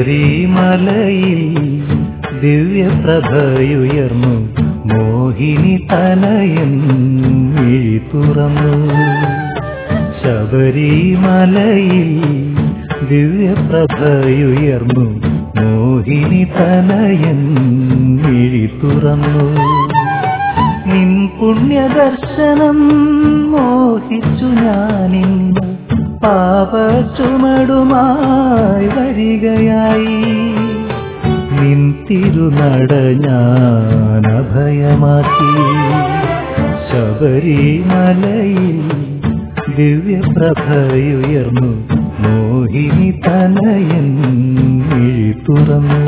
ശബരിമലയിൽ ദിവ്യപ്രഭയുയർന്നു മോഹിനി തനയൻ മിഴി തുറന്നു ശബരിമലയിൽ ദിവ്യപ്രഭയുയർന്നു മോഹിനി തനയൻ മിഴി തുറന്നു നിൻ പുണ്യദർശനം മോഹിച്ചു ഞാനിന്ന് പാപച്ചുമടുമായി വരികയായി നിൻ തിരുനട ഞാൻ അഭയമാക്കി ശബരിമലയിൽ ദിവ്യപ്രഭയുയർന്നു മോഹിനി തനയൻ മിഴി തുറന്നു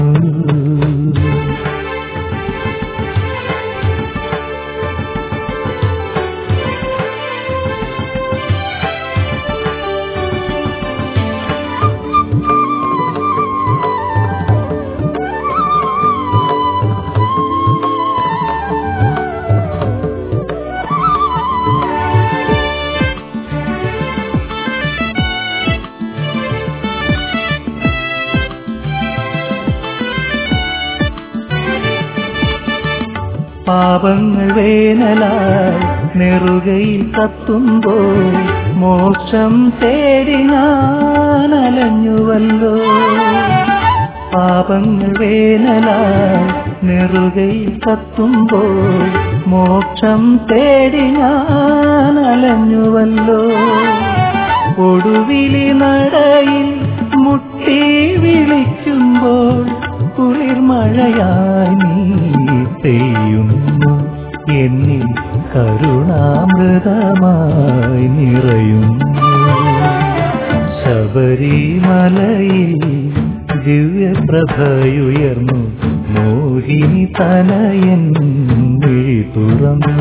പാപങ്ങൾ വേനലായി നെറുകയിൽ കത്തുമ്പോൾ മോക്ഷം തേടി ഞാൻ അലഞ്ഞുവല്ലോ പാപങ്ങൾ വേനലായി നെറുകയിൽ കത്തുമ്പോൾ മോക്ഷം തേടി ഞാൻ അലഞ്ഞുവല്ലോ ഒടുവിലി നടയിൽ മുട്ടി വിളിക്കുമ്പോൾ കുളിർമഴയായി നീ പെയ്യുന്നു എന്നിൽ കരുണാമൃതമായി നിറയുന്നു ശബരിമലയിൽ ദിവ്യപ്രഭയുയർന്നു മോഹിനി തനയൻ വിഴി തുറന്നു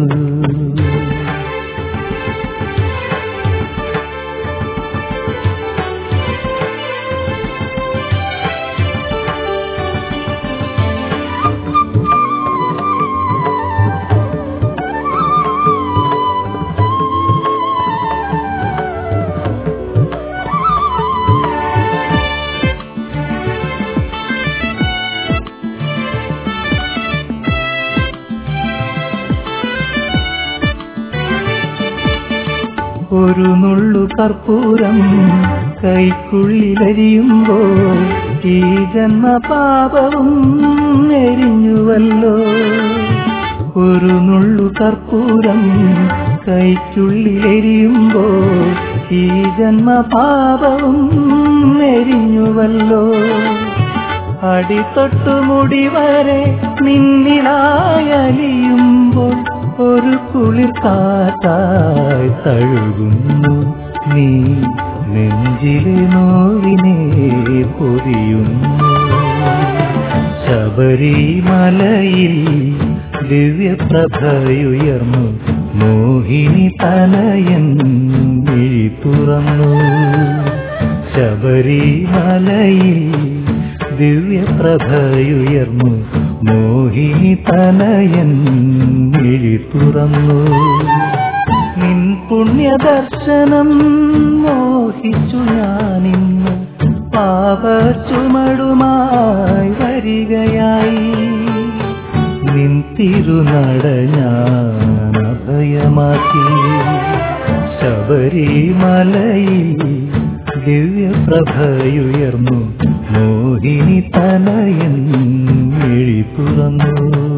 ഒരു നുള്ളു കർപ്പൂരം കൈക്കുള്ളിലരിയുമ്പോൾ ഈ ജന്മപാപവും എരിഞ്ഞുവല്ലോ ഒരു നുള്ളു കർപ്പൂരം കൈക്കുള്ളിലെരിയുമ്പോൾ ഈ ജന്മപാപവും എരിഞ്ഞുവല്ലോ അടിത്തൊട്ടു മുടി വരെ നിന്നിലായലിയുമ്പോൾ ഒരു കുളിർ കാറ്റായി തഴുകുന്നു നീ നെഞ്ചിലെ നോവിനെ പൊതിയുന്നു ശബരിമലയിൽ ദിവ്യപ്രഭയുയർന്നു മോഹിനി തനയൻ വിഴി തുറന്നു ശബരിമലയിൽ ദിവ്യപ്രഭയുയർന്നു മോഹിനി തനയൻ വിഴി തുറന്നു നിൻ പുണ്യദർശനം മോഹിച്ചു ഞാനിന്ന് പാപച്ചുമടുമായി വരികയായി നിൻ തിരുനട ഞാൻ അഭയമാക്കി ശബരിമലയിൽ ദിവ്യപ്രഭയുയർന്നു മോഹിനി തനയൻ വിഴി തുറന്നു